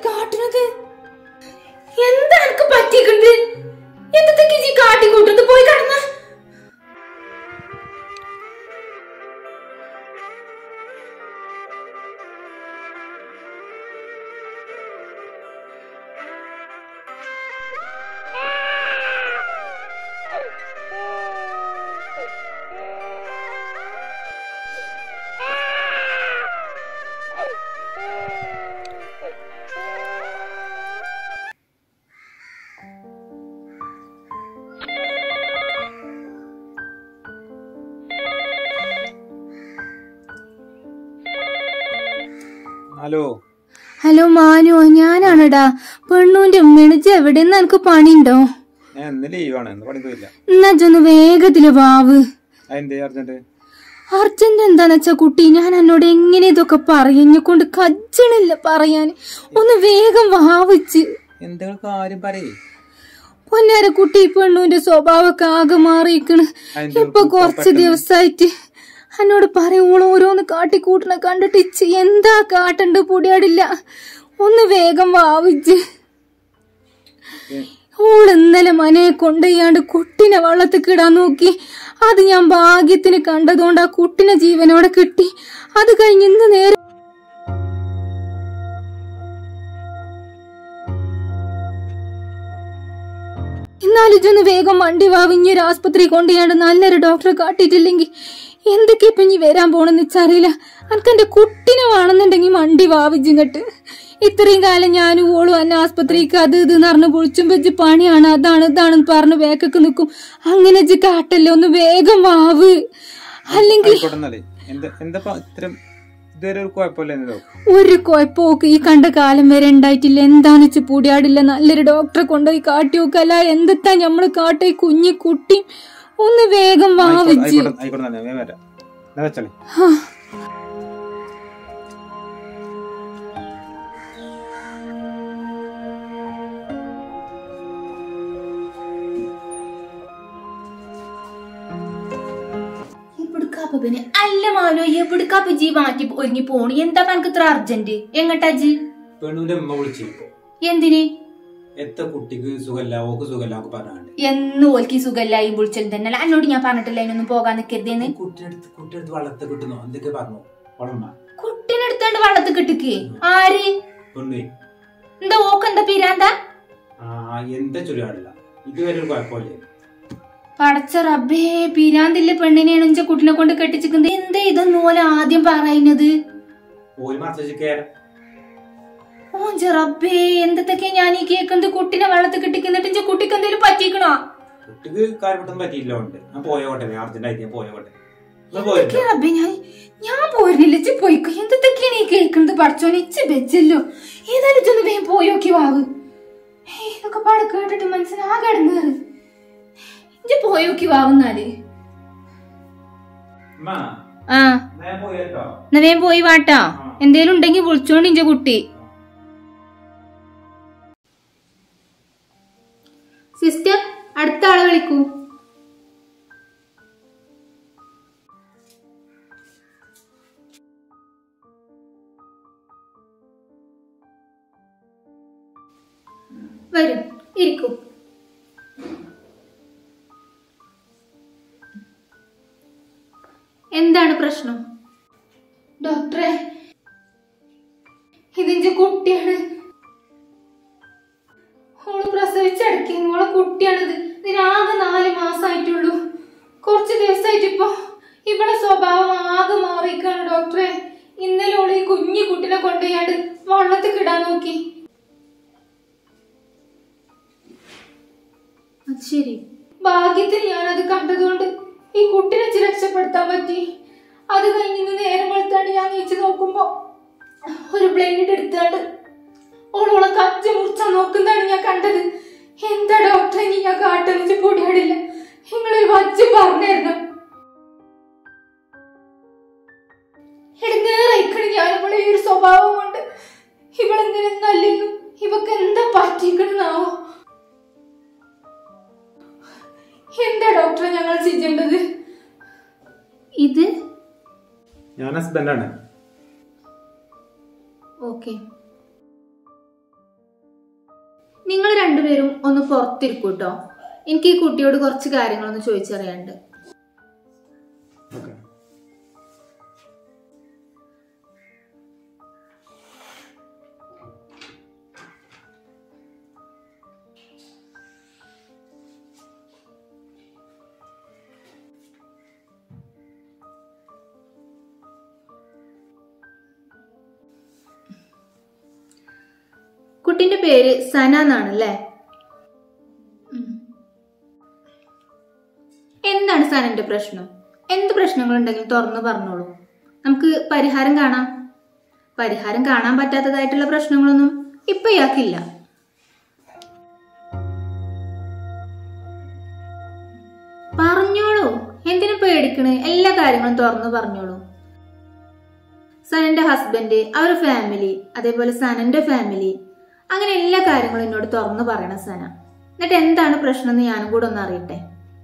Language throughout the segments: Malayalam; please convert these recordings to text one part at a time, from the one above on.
കാട്ടുന്നത് എന്താ എനിക്ക് പറ്റിയിട്ടുണ്ട് എന്തൊക്കെ ഈ കാട്ടിക്കൂട്ടത് പോയി കടന്ന ഹലോ ഹലോ മാനു ഞാനാണെടാ പെണ്ണൂന്റെ ഉമ്മണിച്ച് എവിടെന്ന് എനിക്ക് പണിയുണ്ടോ ഞാൻ ഇന്ന് ലീവാണ് ഇന്ന് പണിക്കില്ല എന്നാ ജൊന്ന് വേഗത്തില് വാവ് അതെന്തേ അർജന്റ് അർജന്റ് എന്താന്ന് വെച്ചാ കുട്ടി ഞാൻ എന്നോട് എങ്ങനെ ഇതൊക്കെ പറയഞ്ഞ കൊണ്ട് കജ്ജണില്ല പറയാൻ ഒന്ന് വേഗം വാവിച്ച് എന്തെങ്കിലും കാര്യം പറയേ പൊന്നാര കുട്ടി ഈ പെണ്ണുവിന്റെ സ്വഭാവമൊക്കെ ആകെ മാറിയിക്കണ് അതെന്താ ഇപ്പൊ കുറച്ച് ദിവസമായിട്ട് എന്നോട് പറയുമ്പോൾ ഓരോന്ന് കാട്ടിക്കൂട്ടണ കണ്ടിട്ട് ഇച്ച് എന്താ കാട്ടണ്ട് പൊടിയാടില്ല ഒന്ന് വേഗം വാവിച്ച് ഓൾ ഇന്നലെ മനയെ കൊണ്ടുപോയാണ്ട് കുട്ടിനെ വള്ളത്തിൽ കിടാൻ നോക്കി അത് ഞാൻ ഭാഗ്യത്തിന് കണ്ടതുകൊണ്ട് ആ കുട്ടിനെ ജീവനോടെ കിട്ടി അത് കഴിഞ്ഞ് ഇന്ന് നേരെ എന്നാലും ഇതൊന്ന് വേഗം വണ്ടി വാവിഞ്ഞ് ഒരു ആസ്പത്രി കൊണ്ടുപോയാണ്ട് നല്ലൊരു ഡോക്ടറെ കാട്ടിയിട്ടില്ലെങ്കിൽ എന്തൊക്കെ ഇപ്പൊ ഇനി വരാൻ പോണെന്ന് വെച്ചറിയില്ല എനിക്ക് എന്റെ കുട്ടിനെ വേണമെന്നുണ്ടെങ്കിൽ വണ്ടി വാവിച്ചിങ്ങട്ട് ഇത്രയും കാലം ഞാനും ഓളും എന്നെ ആസ്പത്രിക്ക് അത് ഇത് എന്ന് പറഞ്ഞ് പൊളിച്ചും വെച്ച് പണിയാണ് അതാണ് ഇതാണെന്ന് പറഞ്ഞ് വേക്കൊക്കെ നിൽക്കും അങ്ങനെ വെച്ച് കാട്ടല്ലേ ഒന്ന് വേഗം വാവ് അല്ലെങ്കിൽ ആയിക്കോട്ടെ എന്നാലേ എന്താ എന്താ ഇപ്പൊ ഇത്തരം ഇതുവരെ ഒരു കുഴപ്പമില്ലല്ലോ ഒരു കുഴപ്പമൊക്കെ ഈ കണ്ട കാലം വരെ ഉണ്ടായിട്ടില്ല എന്താന്ന് വെച്ച് പൂടിയാടില്ല നല്ലൊരു ഡോക്ടറെ കൊണ്ടുപോയി കാട്ടി നോക്കല്ല എന്തെത്താ ഞമ്മള് കാട്ടി കുഞ്ഞി കുട്ടി ഒന്ന് വേഗം വാവിച്ച് ആയിക്കോട്ടെ ആയിക്കോട്ടെ തന്നെ ഞാൻ വരാം എന്നാ വെച്ചാലേ ഹാ. എവിടുക്കാപ്പ പിന്നെ അല്ല മാനോ എവിടുക്കാപ്പ ജി മാറ്റി ഒരുങ്ങി പോണു എന്താ എനിക്ക് ഇത്ര അർജന്റ് എങ്ങട്ടാ ജി പെണ്ണുവിന്റെ അമ്മ വിളിച്ചിപ്പോ എന്തിന് എത്ര കുട്ടിക്ക് സുഖല്ല ഓക്ക് സുഖല്ല ഒക്കെ പറഞ്ഞാണ്ട് എന്ന് ഓൽക്ക് സുഖല്ലായി വിളിച്ചത് തന്നെ എന്നോട് ഞാൻ പറഞ്ഞിട്ടില്ല അതിനൊന്നും പോകാൻ നിക്കരുതേന്ന് കുട്ടിയെടുത്ത് കുട്ടിയെടുത്ത് വള്ളത്തെ കിട്ടുന്നു എന്തൊക്കെ പറഞ്ഞു വളമ്മ കുട്ടീനെ എടുത്തോണ്ട് വള്ളത്ത് കിട്ടിക്ക് ആര് പെണ്ണു എന്താ ഓക്ക് എന്താ പിരാന്താ ആ എന്താ ചൊല്ലിയാടില്ല ഇതുവരെ ഒരു കുഴപ്പമില്ലേ പടച്ച റബ്ബേ പിരാന്തില്ല പെണ്ണിനെയാണ് ഇഞ്ച കുട്ടിനെ കൊണ്ട് കെട്ടിച്ചിക്കുന്നത് എന്താ ഇതൊന്നും ഓല ആദ്യം പറയുന്നത് ഓര് മറച്ചു കയറാം ഓഞ്ച റബ്ബേ എന്തൊക്കെ ഞാൻ ഈ കേക്കുന്നത് കുട്ടിനെ വള്ളത്ത് കെട്ടിക്കുന്നിട്ട് ഇഞ്ച കുട്ടിക്ക് എന്തെങ്കിലും പറ്റിക്കണോ കുട്ടിക്ക് കാര്യപ്പെട്ടൊന്നും പറ്റിയില്ല ഉണ്ട് ഞാൻ പോയോട്ടെ അർജന്റ് ആയിട്ട് ഞാൻ പോയോട്ടെ നിങ്ങൾ എന്തൊക്കെ പോയിരുന്നോ? റബ്ബേ ഞാൻ ഞാൻ പോരുന്നില്ല ഇച്ച് പോയിക്കോ എന്തൊക്കെയാണ് ഈ കേൾക്കുന്നത് പഠിച്ചോനെ ഇച്ച് വെച്ചല്ലോ ഏതായാലും ഇതൊന്ന് വേഗം പോയോക്കി വാവ് ഹേയ്, ഇതൊക്കെ പാടെ കേട്ടിട്ട് മനസ്സിലാകെ ഇടങ്ങേറ് ഇഞ്ച് പോയോക്കി വാവുന്നാല് അമ്മ, ആ ഞാൻ പോയല്ലോ എന്നാ വേഗം പോയി വാട്ടാ എന്തേലും ഉണ്ടെങ്കിൽ വിളിച്ചോണ്ട് ഇഞ്ച കുട്ടി സിസ്റ്റർ അടുത്ത ആളെ വിളിക്കൂ വരൂ ഇരിക്കൂ എന്താണ് പ്രശ്നം ഡോക്ടറെ ഇതിന്റെ കുട്ടിയാണ് ഓള് പ്രസവിച്ചടക്കി ഓളെ കുട്ടിയാണിത് ഇതിനാകെ നാല് മാസമായിട്ടുള്ളൂ കുറച്ച് ദിവസമായിട്ട് ഇപ്പൊ ഇവിടെ സ്വഭാവം ആകെ മാറിയിക്കാണ് ഡോക്ടറെ ഇന്നലെ ഓള് ഈ കുഞ്ഞു കുട്ടിനെ കൊണ്ടുപോയാണ്ട് വള്ളത്തിൽ കിടാൻ നോക്കി അത് ശരി ഭാഗ്യത്തിന് ഞാനത് കണ്ടതുകൊണ്ട് ഈ കുട്ടിനെ ഇച്ചിരി രക്ഷപ്പെടുത്താൻ പറ്റി അത് കഴിഞ്ഞ് ഇന്ന് നേരം വെളുത്താണ്ട് ഞാൻ നീച്ചു നോക്കുമ്പോ ഒരു ബ്ലേഡ് എടുത്താണ്ട് ഓളോളെ കച്ച് മുറിച്ച നോക്കുന്നതാണ് ഞാൻ കണ്ടത് എന്താ ഡോക്ടറെ ഇനി ഞാൻ കാട്ടെന്ന് പൊടിയാടില്ല നിങ്ങളൊരു വച്ച് പറഞ്ഞായിരുന്നു ഇടങ്ങേറയിക്കണ് ഞാൻ ഇവിടെ ഈ ഒരു സ്വഭാവം കൊണ്ട് ഇവളെങ്ങനെ നല്ലെന്നും ഇവക്ക് എന്താ പറ്റിക്കണെന്നാവോ എന്താ ഡോക്ടറെ ഞങ്ങൾ ചെയ്യേണ്ടത് ഇത് ഞാൻ ഹസ്ബൻഡാണ് ഓക്കെ നിങ്ങൾ രണ്ടുപേരും ഒന്ന് പുറത്തിരിക്കൂട്ടോ എനിക്ക് ഈ കുട്ടിയോട് കുറച്ച് കാര്യങ്ങളൊന്ന് ചോദിച്ചറിയാനുണ്ട് ഓക്കെ കുട്ടിന്റെ പേര് സന എന്നാണ് അല്ലേ ഉം. എന്താണ് സനന്റെ പ്രശ്നം എന്ത് പ്രശ്നങ്ങളുണ്ടെങ്കിലും തുറന്നു പറഞ്ഞോളൂ നമുക്ക് പരിഹാരം കാണാം പരിഹാരം കാണാൻ പറ്റാത്തതായിട്ടുള്ള പ്രശ്നങ്ങളൊന്നും ഇപ്പൊ ഇയാൾക്കില്ല പറഞ്ഞോളൂ എന്തിനു പേടിക്കണ് എല്ലാ കാര്യങ്ങളും തുറന്നു പറഞ്ഞോളൂ സനന്റെ ഹസ്ബൻഡ് അവരുടെ ഫാമിലി അതേപോലെ സനന്റെ ഫാമിലി അങ്ങനെ എല്ലാ കാര്യങ്ങളും എന്നോട് തുറന്നു പറയണം സന എന്നിട്ട് എന്താണ് പ്രശ്നം എന്ന് ഞാനും കൂടെ ഒന്ന് അറിയട്ടെ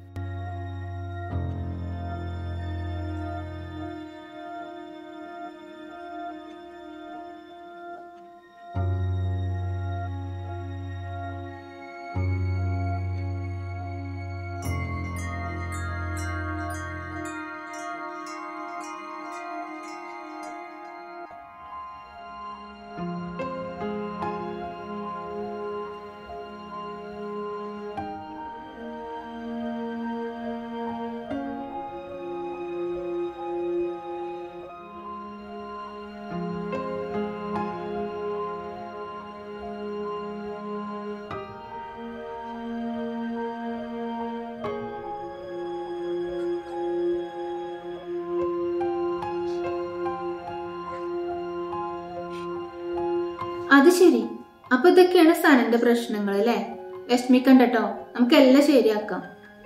അത് ശരി അപ്പൊ ഇതൊക്കെയാണ് സനന്റെ പ്രശ്നങ്ങൾ അല്ലേ വിഷമിക്കണ്ട കേട്ടോ നമുക്ക് എല്ലാം ശരിയാക്കാം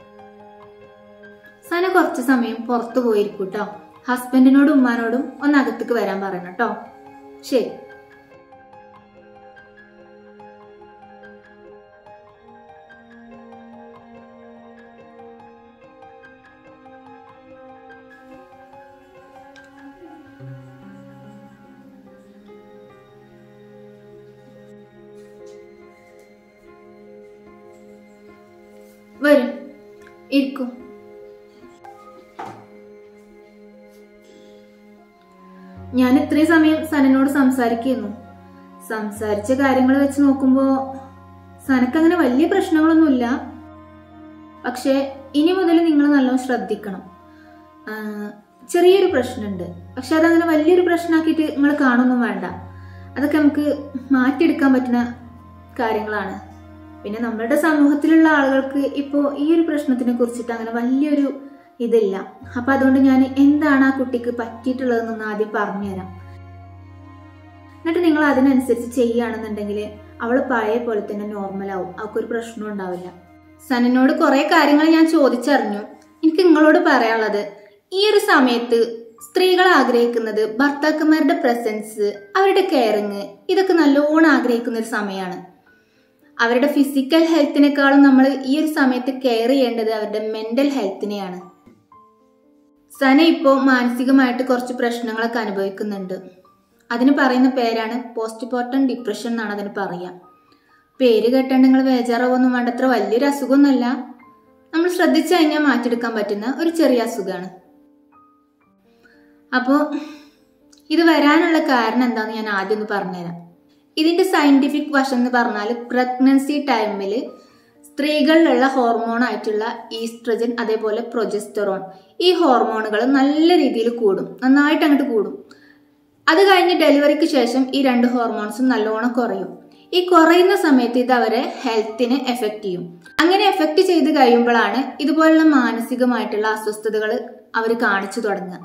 സന കുറച്ച് സമയം പുറത്തു പോയിരിക്കും കേട്ടോ ഹസ്ബൻഡിനോടും ഉമ്മാനോടും ഒന്ന് അകത്തേക്ക് വരാൻ പറയണം കേട്ടോ ശരി വരും ഇരിക്കും ഞാൻ ഇത്രയും സമയം സനനോട് സംസാരിക്കുന്നു സംസാരിച്ച കാര്യങ്ങൾ വെച്ച് നോക്കുമ്പോ സനക്ക് അങ്ങനെ വലിയ പ്രശ്നങ്ങളൊന്നുമില്ല പക്ഷെ ഇനി മുതൽ നിങ്ങൾ നല്ലോണം ശ്രദ്ധിക്കണം ആ, ചെറിയൊരു പ്രശ്നമുണ്ട് പക്ഷെ അതങ്ങനെ വലിയൊരു പ്രശ്നമാക്കിയിട്ട് നിങ്ങൾ കാണൊന്നും വേണ്ട അതൊക്കെ നമുക്ക് മാറ്റിയെടുക്കാൻ പറ്റുന്ന കാര്യങ്ങളാണ് പിന്നെ നമ്മളുടെ സമൂഹത്തിലുള്ള ആളുകൾക്ക് ഇപ്പോൾ ഈ ഒരു പ്രശ്നത്തിനെ കുറിച്ചിട്ട് അങ്ങനെ വലിയൊരു ഇതില്ല അപ്പൊ അതുകൊണ്ട് ഞാൻ എന്താണ് ആ കുട്ടിക്ക് പറ്റിയിട്ടുള്ളതെന്നൊന്ന് ആദ്യം പറഞ്ഞുതരാം എന്നിട്ട് നിങ്ങൾ അതിനനുസരിച്ച് ചെയ്യുകയാണെന്നുണ്ടെങ്കിൽ അവൾ പഴയ പോലെ തന്നെ നോർമലാവും അവൾക്കൊരു പ്രശ്നം ഉണ്ടാവില്ല സനനോട് കുറെ കാര്യങ്ങൾ ഞാൻ ചോദിച്ചറിഞ്ഞു എനിക്ക് നിങ്ങളോട് പറയാനുള്ളത് ഈ ഒരു സമയത്ത് സ്ത്രീകൾ ആഗ്രഹിക്കുന്നത് ഭർത്താക്കന്മാരുടെ പ്രസൻസ് അവരുടെ കെയറിങ് ഇതൊക്കെ നല്ലോണം ആഗ്രഹിക്കുന്ന ഒരു സമയമാണ് അവരുടെ ഫിസിക്കൽ ഹെൽത്തിനേക്കാളും നമ്മൾ ഈ ഒരു സമയത്ത് കെയർ ചെയ്യേണ്ടത് അവരുടെ മെന്റൽ ഹെൽത്തിനെയാണ് സന ഇപ്പോൾ മാനസികമായിട്ട് കുറച്ച് പ്രശ്നങ്ങളൊക്കെ അനുഭവിക്കുന്നുണ്ട് അതിന് പറയുന്ന പേരാണ് പോസ്റ്റ്മോർട്ടം ഡിപ്രഷൻ എന്നാണ് അതിന് പറയുക പേര് കേട്ടാണ്ട് നിങ്ങൾ ബേജാറാവൊന്നും വേണ്ട അത്ര വലിയൊരു അസുഖമൊന്നുമല്ല നമ്മൾ ശ്രദ്ധിച്ചു കഴിഞ്ഞാൽ മാറ്റിയെടുക്കാൻ പറ്റുന്ന ഒരു ചെറിയ അസുഖമാണ് അപ്പോൾ ഇത് വരാനുള്ള കാരണം എന്താണെന്ന് ഞാൻ ആദ്യം ഒന്ന് പറഞ്ഞുതരാം ഇതിന്റെ സയന്റിഫിക് വശം എന്ന് പറഞ്ഞാൽ പ്രഗ്നൻസി ടൈമിൽ സ്ത്രീകളിലുള്ള ഹോർമോൺ ആയിട്ടുള്ള ഈസ്ട്രജൻ അതേപോലെ പ്രൊജസ്റ്ററോൺ ഈ ഹോർമോണുകൾ നല്ല രീതിയിൽ കൂടും നന്നായിട്ട് അങ്ങോട്ട് കൂടും അത് കഴിഞ്ഞ് ഡെലിവറിക്ക് ശേഷം ഈ രണ്ട് ഹോർമോൺസും നല്ലോണം കുറയും ഈ കുറയുന്ന സമയത്ത് ഇത് അവരെ ഹെൽത്തിനെ എഫക്റ്റ് ചെയ്യും അങ്ങനെ എഫക്റ്റ് ചെയ്ത് കഴിയുമ്പോഴാണ് ഇതുപോലുള്ള മാനസികമായിട്ടുള്ള അസ്വസ്ഥതകൾ അവർ കാണിച്ചു തുടങ്ങുക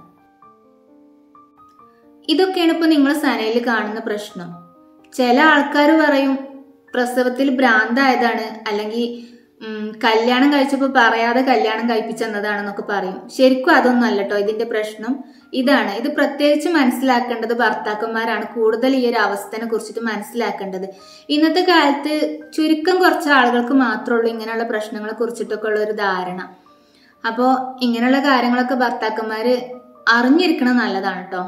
ഇതൊക്കെയാണ് ഇപ്പൊ നിങ്ങൾ സനയിൽ കാണുന്ന പ്രശ്നം ചില ആൾക്കാർ പറയും പ്രസവത്തിൽ ഭ്രാന്തായതാണ് അല്ലെങ്കിൽ ഉം, കല്യാണം കഴിച്ചപ്പോൾ പറയാതെ കല്യാണം കഴിപ്പിച്ചെന്നതാണെന്നൊക്കെ പറയും ശരിക്കും അതൊന്നും അല്ല കേട്ടോ ഇതിന്റെ പ്രശ്നം ഇതാണ് ഇത് പ്രത്യേകിച്ച് മനസ്സിലാക്കേണ്ടത് ഭർത്താക്കന്മാരാണ് കൂടുതൽ ഈ ഒരു അവസ്ഥനെ കുറിച്ചിട്ട് മനസ്സിലാക്കേണ്ടത് ഇന്നത്തെ കാലത്ത് ചുരുക്കം കുറച്ച് ആളുകൾക്ക് മാത്രമേ ഉള്ളൂ ഇങ്ങനെയുള്ള പ്രശ്നങ്ങളെ കുറിച്ചിട്ടൊക്കെ ഉള്ള ഒരു ധാരണ അപ്പോൾ ഇങ്ങനെയുള്ള കാര്യങ്ങളൊക്കെ ഭർത്താക്കന്മാര് അറിഞ്ഞിരിക്കണം നല്ലതാണ് കേട്ടോ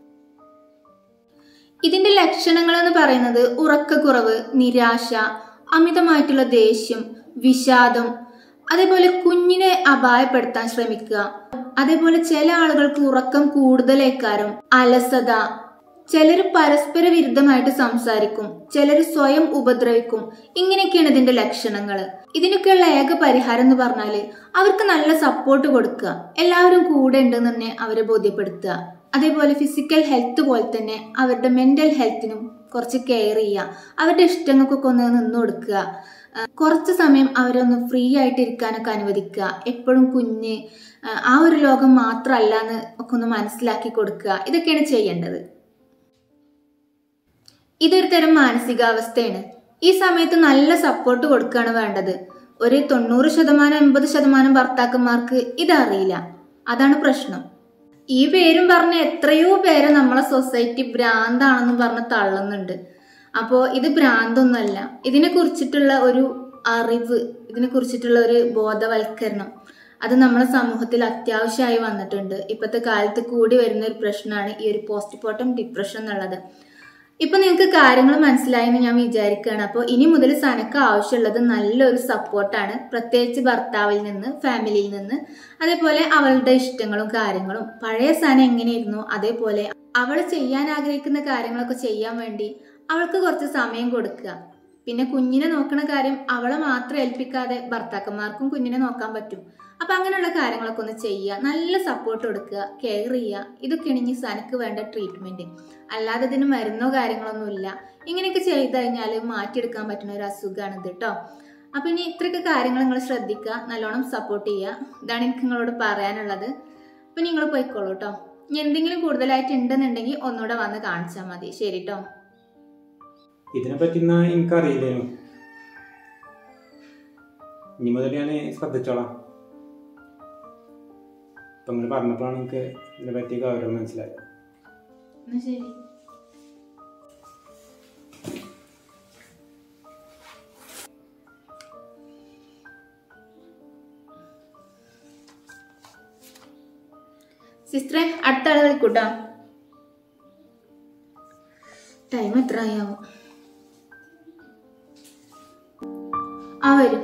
ഇതിന്റെ ലക്ഷണങ്ങൾ എന്ന് പറയുന്നത് ഉറക്കക്കുറവ് നിരാശ അമിതമായിട്ടുള്ള ദേഷ്യം വിഷാദം അതേപോലെ കുഞ്ഞിനെ അപായപ്പെടുത്താൻ ശ്രമിക്കുക അതേപോലെ ചില ആളുകൾക്ക് ഉറക്കം കൂടുതലേക്കാരം അലസത ചിലർ പരസ്പര വിരുദ്ധമായിട്ട് സംസാരിക്കും ചിലർ സ്വയം ഉപദ്രവിക്കും ഇങ്ങനെയൊക്കെയാണ് ഇതിന്റെ ലക്ഷണങ്ങൾ ഇതിനൊക്കെയുള്ള ഏക പരിഹാരം എന്ന് പറഞ്ഞാല് അവർക്ക് നല്ല സപ്പോർട്ട് കൊടുക്കുക എല്ലാവരും കൂടെ ഉണ്ടെന്ന് തന്നെ അവരെ ബോധ്യപ്പെടുത്തുക അതേപോലെ ഫിസിക്കൽ ഹെൽത്ത് പോലെ തന്നെ അവരുടെ മെന്റൽ ഹെൽത്തിനും കുറച്ച് കെയർ ചെയ്യുക അവരുടെ ഇഷ്ടങ്ങൾക്കൊക്കെ ഒന്ന് നിന്ന് കൊടുക്കുക ആ, കുറച്ച് സമയം അവരെ ഒന്ന് ഫ്രീ ആയിട്ട് ഇരിക്കാനൊക്കെ അനുവദിക്കുക എപ്പോഴും കുഞ്ഞ് ആ, ആ ഒരു ലോകം മാത്രമല്ല എന്ന് ഒക്കെ ഒന്ന് മനസ്സിലാക്കി കൊടുക്കുക ഇതൊക്കെയാണ് ചെയ്യേണ്ടത് ഇതൊരു തരം മാനസികാവസ്ഥയാണ് ഈ സമയത്ത് നല്ല സപ്പോർട്ട് കൊടുക്കുകയാണ് വേണ്ടത് ഒരു തൊണ്ണൂറ് ശതമാനം എൺപത് ശതമാനം ഭർത്താക്കന്മാർക്ക് ഇതറിയില്ല അതാണ് പ്രശ്നം ഈ പേരും പറഞ്ഞ എത്രയോ പേരെ നമ്മളെ സൊസൈറ്റി ഭ്രാന്താണെന്ന് പറഞ്ഞ് തള്ളുന്നുണ്ട് അപ്പോൾ ഇത് ഭ്രാന്തൊന്നുമല്ല ഇതിനെ കുറിച്ചിട്ടുള്ള ഒരു അറിവ് ഇതിനെ കുറിച്ചിട്ടുള്ള ഒരു ബോധവൽക്കരണം അത് നമ്മുടെ സമൂഹത്തിൽ അത്യാവശ്യമായി വന്നിട്ടുണ്ട് ഇപ്പോഴത്തെ കാലത്ത് കൂടി വരുന്ന ഒരു പ്രശ്നമാണ് ഈ ഒരു പോസ്റ്റ്മോർട്ടം ഡിപ്രഷൻ എന്നുള്ളത് ഇപ്പൊ നിങ്ങൾക്ക് കാര്യങ്ങൾ മനസ്സിലായെന്ന് ഞാൻ വിചാരിക്കുകയാണ് അപ്പോൾ ഇനി മുതൽ സനക്ക് ആവശ്യമുള്ളത് നല്ലൊരു സപ്പോർട്ടാണ് പ്രത്യേകിച്ച് ഭർത്താവിൽ നിന്ന് ഫാമിലിയിൽ നിന്ന് അതേപോലെ അവളുടെ ഇഷ്ടങ്ങളും കാര്യങ്ങളും പഴയ സന എങ്ങനെയായിരുന്നു അതേപോലെ അവൾ ചെയ്യാൻ ആഗ്രഹിക്കുന്ന കാര്യങ്ങളൊക്കെ ചെയ്യാൻ വേണ്ടി അവൾക്ക് കുറച്ച് സമയം കൊടുക്കുക പിന്നെ കുഞ്ഞിനെ നോക്കണ കാര്യം അവളെ മാത്രം ഏൽപ്പിക്കാതെ ഭർത്താക്കന്മാർക്കും കുഞ്ഞിനെ നോക്കാൻ പറ്റും അപ്പൊ അങ്ങനെയുള്ള കാര്യങ്ങളൊക്കെ ഒന്ന് ചെയ്യുക നല്ല സപ്പോർട്ട് കൊടുക്കുക കെയർ ചെയ്യുക ഇതൊക്കെയാണ് ഇനി സനക്ക് വേണ്ട ട്രീറ്റ്മെന്റ് അല്ലാതെ ഇതിന് മരുന്നോ കാര്യങ്ങളൊന്നും ഇല്ല ഇങ്ങനെയൊക്കെ ചെയ്തു കഴിഞ്ഞാൽ മാറ്റിയെടുക്കാൻ പറ്റുന്ന ഒരു അസുഖമാണ് ഇത് കേട്ടോ അപ്പൊ ഇനി ഇത്രയൊക്കെ കാര്യങ്ങൾ നിങ്ങൾ ശ്രദ്ധിക്കുക നല്ലോണം സപ്പോർട്ട് ചെയ്യുക ഇതാണ് എനിക്ക് നിങ്ങളോട് പറയാനുള്ളത് അപ്പൊ നിങ്ങൾ പോയിക്കോളൂ കേട്ടോ ഇനി എന്തെങ്കിലും കൂടുതലായിട്ട് ഉണ്ടെന്നുണ്ടെങ്കിൽ ഒന്നുകൂടെ വന്ന് കാണിച്ചാൽ മതി ശരി കേട്ടോ ഇതിനെപ്പറ്റി എന്നാ എനിക്കറിയില്ലേനു ഇനി മുതൽ ഞാൻ ശ്രദ്ധിച്ചോളാം ഇപ്പൊ നിങ്ങൾ പറഞ്ഞപ്പോഴാണ് എനിക്ക് ഇതിനെ പറ്റി ഗൗരവം മനസ്സിലായത് എന്നാ ശരി സിസ്റ്ററെ അടുത്ത ആളെ വിളിക്കൂട്ടോ ടൈം എത്ര ആയാവോ ആ വരും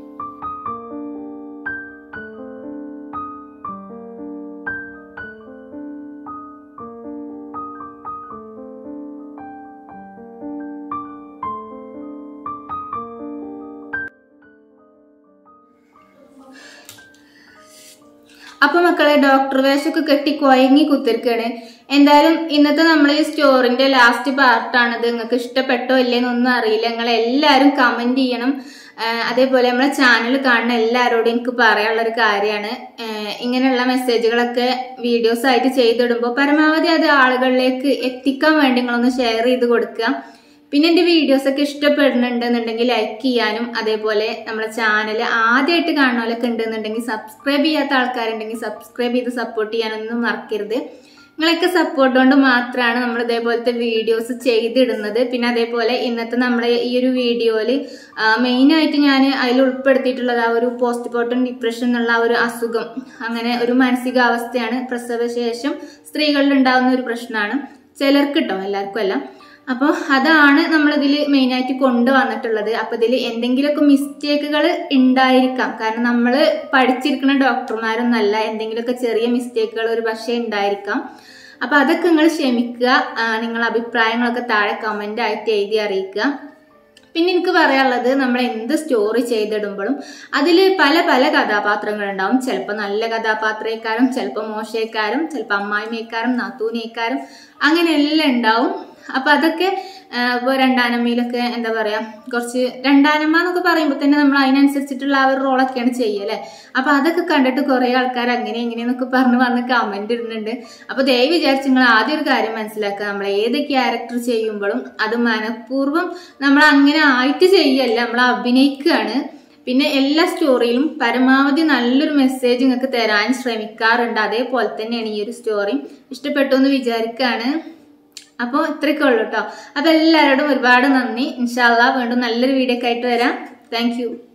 അപ്പൊ മക്കളെ ഡോക്ടർ വേഷമൊക്കെ കെട്ടി കൊയങ്ങി കുത്തിരിക്കാണ് എന്തായാലും ഇന്നത്തെ നമ്മളെ ഈ സ്റ്റോറിന്റെ ലാസ്റ്റ് പാർട്ടാണിത് നിങ്ങൾക്ക് ഇഷ്ടപ്പെട്ടോ ഇല്ലേന്നൊന്നും അറിയില്ല നിങ്ങൾ എല്ലാവരും കമന്റ് ചെയ്യണം ആ, അതേപോലെ നമ്മളെ ചാനൽ കാണുന്ന എല്ലാവരോടും എനിക്ക് പറയാനുള്ള ഒരു കാര്യമാണ് ഇങ്ങനെയുള്ള മെസ്സേജുകളൊക്കെ വീഡിയോസ് ആയിട്ട് ചെയ്തിടുമ്പോൾ പരമാവധി അത് ആളുകളിലേക്ക് എത്തിക്കാൻ വേണ്ടി നിങ്ങളൊന്ന് ഷെയർ ചെയ്ത് കൊടുക്കുക പിന്നെ എൻ്റെ വീഡിയോസ് ഒക്കെ ഇഷ്ടപ്പെടുന്നുണ്ടെന്നുണ്ടെങ്കിൽ ലൈക്ക് ചെയ്യാനും അതേപോലെ നമ്മുടെ ചാനൽ ആദ്യമായിട്ട് കാണുന്നവരൊക്കെ ഉണ്ടെന്നുണ്ടെങ്കിൽ സബ്സ്ക്രൈബ് ചെയ്യാത്ത ആൾക്കാരുണ്ടെങ്കിൽ സബ്സ്ക്രൈബ് ചെയ്ത് സപ്പോർട്ട് ചെയ്യാനൊന്നും മറക്കരുത് നിങ്ങളൊക്കെ സപ്പോർട്ട് കൊണ്ട് മാത്രമാണ് നമ്മൾ ഇതേപോലത്തെ വീഡിയോസ് ചെയ്തിടുന്നത് പിന്നെ അതേപോലെ ഇന്നത്തെ നമ്മുടെ ഈ ഒരു വീഡിയോയിൽ മെയിനായിട്ട് ഞാൻ അതിൽ ഉൾപ്പെടുത്തിയിട്ടുള്ളത് ആ ഒരു പോസ്റ്റ്മോർട്ടം ഡിപ്രഷൻ എന്നുള്ള ആ ഒരു അസുഖം അങ്ങനെ ഒരു മാനസികാവസ്ഥയാണ് പ്രസവശേഷം സ്ത്രീകളിൽ ഉണ്ടാകുന്ന ഒരു പ്രശ്നമാണ് ചിലർക്ക് കേട്ടോ എല്ലാവർക്കും അല്ല അപ്പോൾ അതാണ് നമ്മളിതിൽ മെയിനായിട്ട് കൊണ്ടുവന്നിട്ടുള്ളത് അപ്പോൾ ഇതിൽ എന്തെങ്കിലുമൊക്കെ മിസ്റ്റേക്കുകൾ ഉണ്ടായിരിക്കാം കാരണം നമ്മൾ പഠിച്ചിരിക്കുന്ന ഡോക്ടർമാരൊന്നല്ല എന്തെങ്കിലുമൊക്കെ ചെറിയ മിസ്റ്റേക്കുകൾ ഒരു പക്ഷേ ഉണ്ടായിരിക്കാം അപ്പോൾ അതൊക്കെ നിങ്ങൾ ക്ഷമിക്കുക ആ, നിങ്ങളുടെ അഭിപ്രായങ്ങളൊക്കെ താഴെ കമൻ്റ് ആയിട്ട് എഴുതി അറിയിക്കുക പിന്നെ എനിക്ക് പറയാനുള്ളത് നമ്മൾ എന്ത് സ്റ്റോറി ചെയ്തിടുമ്പോഴും അതിൽ പല പല കഥാപാത്രങ്ങളുണ്ടാവും ചിലപ്പോൾ നല്ല കഥാപാത്രക്കാരും ചിലപ്പോൾ മോശക്കാരും ചിലപ്പോൾ അമ്മായിമേക്കാരും നാത്തൂനേക്കാരും അങ്ങനെ എല്ലാം ഉണ്ടാവും അപ്പൊ അതൊക്കെ ഇപ്പോൾ രണ്ടാനമ്മയിലൊക്കെ എന്താ പറയാ കുറച്ച് രണ്ടാനമ്മ എന്നൊക്കെ പറയുമ്പോൾ തന്നെ നമ്മൾ അതിനനുസരിച്ചിട്ടുള്ള ആ ഒരു റോളൊക്കെയാണ് ചെയ്യല്ലേ അപ്പൊ അതൊക്കെ കണ്ടിട്ട് കുറെ ആൾക്കാർ അങ്ങനെ ഇങ്ങനെയെന്നൊക്കെ പറഞ്ഞ് വന്ന് കമന്റ് ഇടുന്നുണ്ട് അപ്പൊ ദയവ് വിചാരിച്ച് നിങ്ങൾ ആദ്യം ഒരു കാര്യം മനസ്സിലാക്കുക നമ്മൾ ഏത് ക്യാരക്ടർ ചെയ്യുമ്പോഴും അത് മനഃപൂർവ്വം നമ്മൾ അങ്ങനെ ആയിട്ട് ചെയ്യല്ല നമ്മൾ അഭിനയിക്കുകയാണ് പിന്നെ എല്ലാ സ്റ്റോറിയിലും പരമാവധി നല്ലൊരു മെസ്സേജ് നിങ്ങൾക്ക് തരാൻ ശ്രമിക്കാറുണ്ട് അതേപോലെ തന്നെയാണ് ഈ ഒരു സ്റ്റോറി ഇഷ്ടപ്പെട്ടു എന്ന് വിചാരിക്കുകയാണ് അപ്പോൾ ഇത്രയൊക്കെ ഉള്ളൂ കേട്ടോ അപ്പോൾ എല്ലാവരോടും ഒരുപാട് നന്ദി ഇൻഷാല്ല വീണ്ടും നല്ലൊരു വീഡിയോ ഒക്കെ ആയിട്ട് വരാം താങ്ക്